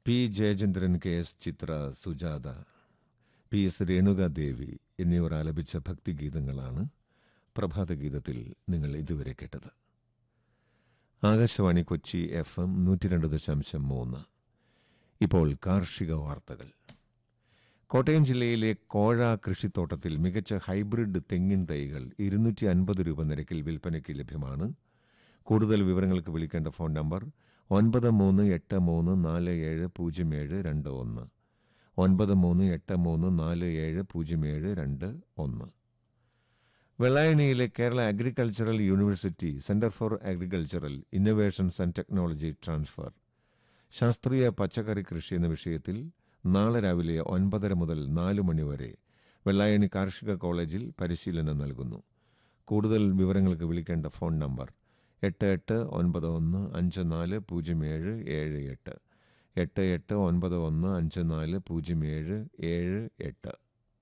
P Jayachandran K S Chithra Sujatha P S Renukadevi എന്നിവർ ആലപിച്ച ഭക്തിഗീതങ്ങളാണ് പ്രഭാതഗീതത്തിൽ നിങ്ങൾ ഇതുവരെ കേട്ടത് ആകാശവാണി കൊച്ചി എഫ് എം നൂറ്റി രണ്ട് ദശാംശം മൂന്ന് ഇപ്പോൾ കാർഷിക വാർത്തകൾ കോട്ടയം ജില്ലയിലെ കോഴ കൃഷിത്തോട്ടത്തിൽ മികച്ച ഹൈബ്രിഡ് തെങ്ങിൻ തൈകൾ ഇരുന്നൂറ്റി അൻപത് രൂപ നിരക്കിൽ വിൽപ്പനയ്ക്ക് ലഭ്യമാണ് കൂടുതൽ വിവരങ്ങൾക്ക് വിളിക്കേണ്ട ഫോൺ നമ്പർ ഒൻപത് മൂന്ന് എട്ട് മൂന്ന് നാല് ഏഴ് പൂജ്യം ഏഴ് രണ്ട് ഒന്ന് ഒൻപത് മൂന്ന് എട്ട് മൂന്ന് നാല് ഏഴ് പൂജ്യം ഏഴ് രണ്ട് ഒന്ന് വെള്ളായണിയിലെ Kerala agricultural university centre for agricultural innovations and technology transfer ശാസ്ത്രീയ പച്ചക്കറി കൃഷി എന്ന വിഷയത്തിൽ നാളെ രാവിലെ ഒൻപതര മുതൽ നാല് മണിവരെ വെള്ളായണി കാർഷിക കോളേജിൽ പരിശീലനം നൽകുന്നു കൂടുതൽ വിവരങ്ങൾക്ക് വിളിക്കേണ്ട ഫോൺ നമ്പർ എട്ട് എട്ട് ഒൻപത് ഒന്ന് അഞ്ച് നാല് പൂജ്യം ഏഴ് ഏഴ് എട്ട് എട്ട് എട്ട് ഒൻപത് ഒന്ന് അഞ്ച് നാല് പൂജ്യം ഏഴ് ഏഴ് എട്ട്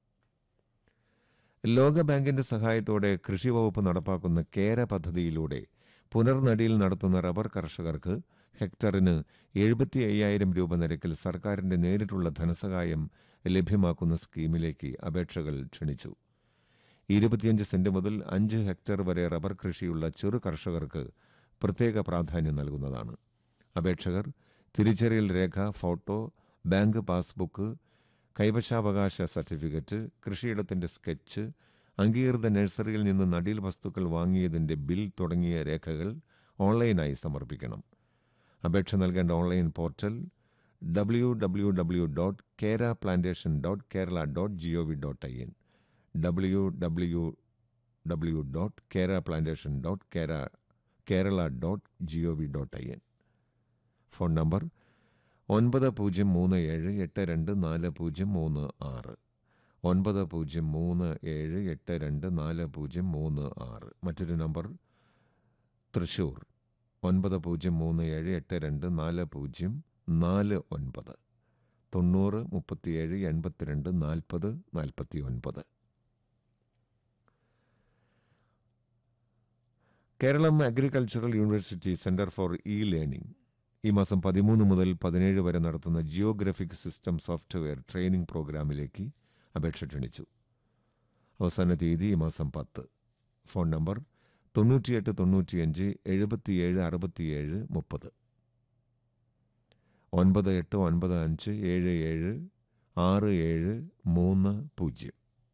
ലോകബാങ്കിന്റെ സഹായത്തോടെ കൃഷി വകുപ്പ് നടപ്പാക്കുന്ന കേര പദ്ധതിയിലൂടെ പുനർനടിയിൽ നടത്തുന്ന റബ്ബർ കർഷകർക്ക് ഹെക്ടറിന് എഴുപത്തി അയ്യായിരം രൂപ നിരക്കിൽ സർക്കാരിന്റെ നേരിട്ടുള്ള ധനസഹായം ലഭ്യമാക്കുന്ന സ്കീമിലേക്ക് അപേക്ഷകൾ ക്ഷണിച്ചു ഇരുപത്തിയഞ്ച് സെന്റ് മുതൽ അഞ്ച് ഹെക്ടർ വരെ റബ്ബർ കൃഷിയുള്ള ചെറു കർഷകർക്ക് പ്രത്യേക പ്രാധാന്യം നൽകുന്നതാണ് അപേക്ഷകർ തിരിച്ചറിയൽ രേഖ ഫോട്ടോ ബാങ്ക് പാസ്ബുക്ക് കൈവശാവകാശ സർട്ടിഫിക്കറ്റ് കൃഷിയിടത്തിന്റെ സ്കെച്ച് അംഗീകൃത നഴ്സറിയിൽ നിന്ന് നടീൽ വസ്തുക്കൾ വാങ്ങിയതിന്റെ ബിൽ തുടങ്ങിയ രേഖകൾ ഓൺലൈനായി സമർപ്പിക്കണം അപേക്ഷ നൽകേണ്ട online portal W W W dot Kera plantation dot Kerala dot G O V dot I N W W W dot Kera plantation dot Kera Kerala dot G O V dot I N phone number ഒൻപത് പൂജ്യം മൂന്ന് ഏഴ് എട്ട് രണ്ട് നാല് പൂജ്യം മൂന്ന് ആറ് ഒൻപത് പൂജ്യം മൂന്ന് ഏഴ് എട്ട് രണ്ട് നാല് പൂജ്യം മൂന്ന് ആറ് മറ്റൊരു നമ്പർ തൃശൂർ ഒൻപത് പൂജ്യം മൂന്ന് ഏഴ് എട്ട് രണ്ട് നാല് പൂജ്യം നാല് ഒൻപത് തൊണ്ണൂറ് മുപ്പത്തിയേഴ് എൺപത്തിരണ്ട് നാൽപ്പത് നാൽപ്പത്തി ഒൻപത് Keralam agricultural university centre for e learning ഈ മാസം പതിമൂന്ന് മുതൽ പതിനേഴ് വരെ നടത്തുന്ന ജിയോഗ്രഫിക് സിസ്റ്റം സോഫ്റ്റ്വെയർ ട്രെയിനിംഗ് പ്രോഗ്രാമിലേക്ക് അപേക്ഷ ക്ഷണിച്ചു അവസാന തീയതി ഈ മാസം പത്ത് ഫോൺ നമ്പർ തൊണ്ണൂറ്റിയെട്ട് തൊണ്ണൂറ്റിയഞ്ച് എഴുപത്തിയേഴ് അറുപത്തിയേഴ് മുപ്പത് ഒൻപത് എട്ട് ഒൻപത് അഞ്ച് ഏഴ് ഏഴ് ആറ് ഏഴ് മൂന്ന് പൂജ്യം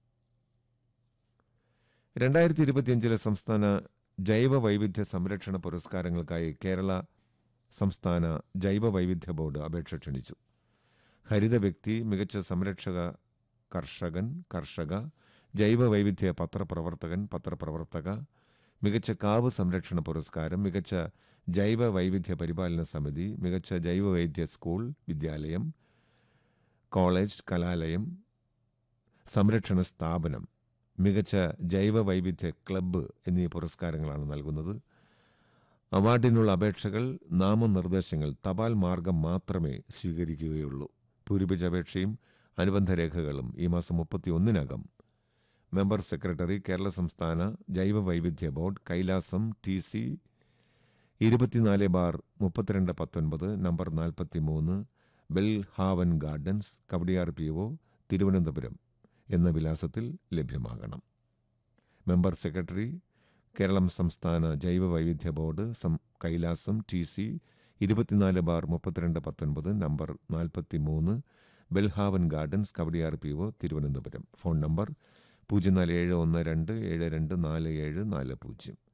രണ്ടായിരത്തി ഇരുപത്തിയഞ്ചിലെ സംസ്ഥാന ജൈവ വൈവിധ്യ സംരക്ഷണ പുരസ്കാരങ്ങൾക്കായി കേരള സംസ്ഥാന ജൈവ വൈവിധ്യ ബോർഡ് അപേക്ഷ ക്ഷണിച്ചു ഹരിത വ്യക്തി മികച്ച സംരക്ഷക കർഷകൻ കർഷക ജൈവ വൈവിധ്യ പത്രപ്രവർത്തകൻ പത്രപ്രവർത്തക മികച്ച കാവ് സംരക്ഷണ പുരസ്കാരം മികച്ച ജൈവ വൈവിധ്യ പരിപാലന സമിതി മികച്ച ജൈവ വൈദ്യ സ്കൂൾ വിദ്യാലയം കോളേജ് കലാലയം സംരക്ഷണ സ്ഥാപനം മികച്ച ജൈവ വൈവിധ്യ ക്ലബ്ബ് എന്നീ പുരസ്കാരങ്ങളാണ് നൽകുന്നത് അവാർഡിനുള്ള അപേക്ഷകൾ നാമനിർദ്ദേശങ്ങൾ തപാൽ മാർഗം മാത്രമേ സ്വീകരിക്കുകയുള്ളൂ പൂരിപ്പിച്ച അപേക്ഷയും അനുബന്ധ രേഖകളും ഈ മാസം മുപ്പത്തിയൊന്നിനകം മെമ്പർ സെക്രട്ടറി കേരള സംസ്ഥാന ജൈവ വൈവിധ്യ ബോർഡ് കൈലാസം ടി സി ഇരുപത്തിനാല് ബാർ മുപ്പത്തിരണ്ട് പത്തൊൻപത് നമ്പർ നാൽപ്പത്തിമൂന്ന് Belhaven Gardens Kawdiar P O Thiruvananthapuram എന്ന വിലാസത്തിൽ ലഭ്യമാകണം മെമ്പർ സെക്രട്ടറി കേരളം സംസ്ഥാന ജൈവ വൈവിധ്യ ബോർഡ് കൈലാസം ടി സി ഇരുപത്തിനാല് ബാർ മുപ്പത്തിരണ്ട് പത്തൊൻപത് നമ്പർ നാൽപ്പത്തിമൂന്ന് Belhaven Gardens Kawdiar P O Thiruvananthapuram phone number പൂജ്യം നാല് ഏഴ് ഒന്ന് രണ്ട് ഏഴ് രണ്ട് നാല് ഏഴ് നാല് പൂജ്യം